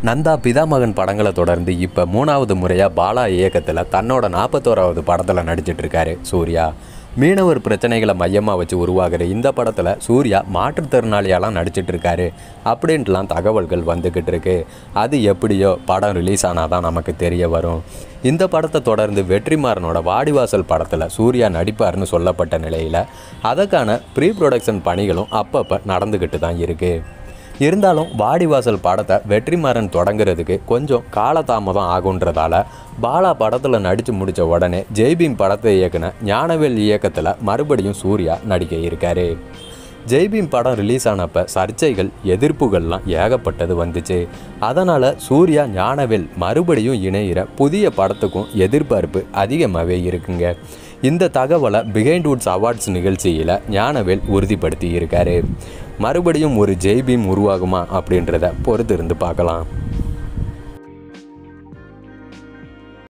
நந்தா பிதாமகன் படங்களை தொடர்ந்து இப்போ மூணாவது முறையாக பாலா இயக்கத்தில் தன்னோட நாற்பத்தோராவது படத்தில் நடிச்சிட்டு இருக்காரு சூர்யா மீனவர் பிரச்சனைகளை மையமாக வச்சு உருவாகிற இந்த படத்தில் சூர்யா மாற்றுத்திறனாளியாலாம் நடிச்சிட்டு இருக்காரு அப்படின்ட்டுலாம் தகவல்கள் வந்துக்கிட்டு இருக்கு அது எப்படியோ படம் ரிலீஸ் ஆனால் தான் நமக்கு தெரிய வரும் இந்த படத்தை தொடர்ந்து வெற்றிமாறனோட வாடிவாசல் படத்தில் சூர்யா நடிப்பார்னு சொல்லப்பட்ட நிலையில் அதற்கான ப்ரீ ப்ரொடக்ஷன் பணிகளும் அப்பப்போ நடந்துக்கிட்டு தான் இருக்குது இருந்தாலும் வாடிவாசல் படத்தை வெற்றிமாறன் தொடங்குறதுக்கு கொஞ்சம் காலதாமதம் ஆகுன்றதால பாலா படத்தில் நடித்து முடித்த உடனே ஜெய்பீம் படத்தை இயக்குன ஞானவேல் இயக்கத்தில் மறுபடியும் சூர்யா நடிக்க இருக்காரு ஜெய்பீம் படம் ரிலீஸ் ஆனப்ப சர்ச்சைகள் எதிர்ப்புகள்லாம் ஏகப்பட்டது வந்துச்சு அதனால் சூர்யா ஞானவேல் மறுபடியும் இணையிற புதிய படத்துக்கும் எதிர்பார்ப்பு அதிகமாகவே இருக்குங்க இந்த தகவலை பிஹைண்ட் வுட்ஸ் அவார்ட்ஸ் நிகழ்ச்சியில் ஞானவேல் உறுதிப்படுத்தி இருக்காரு மறுபடியும் ஒரு ஜெய்பீம் உருவாகுமா அப்படின்றத பொறுத்திருந்து பார்க்கலாம்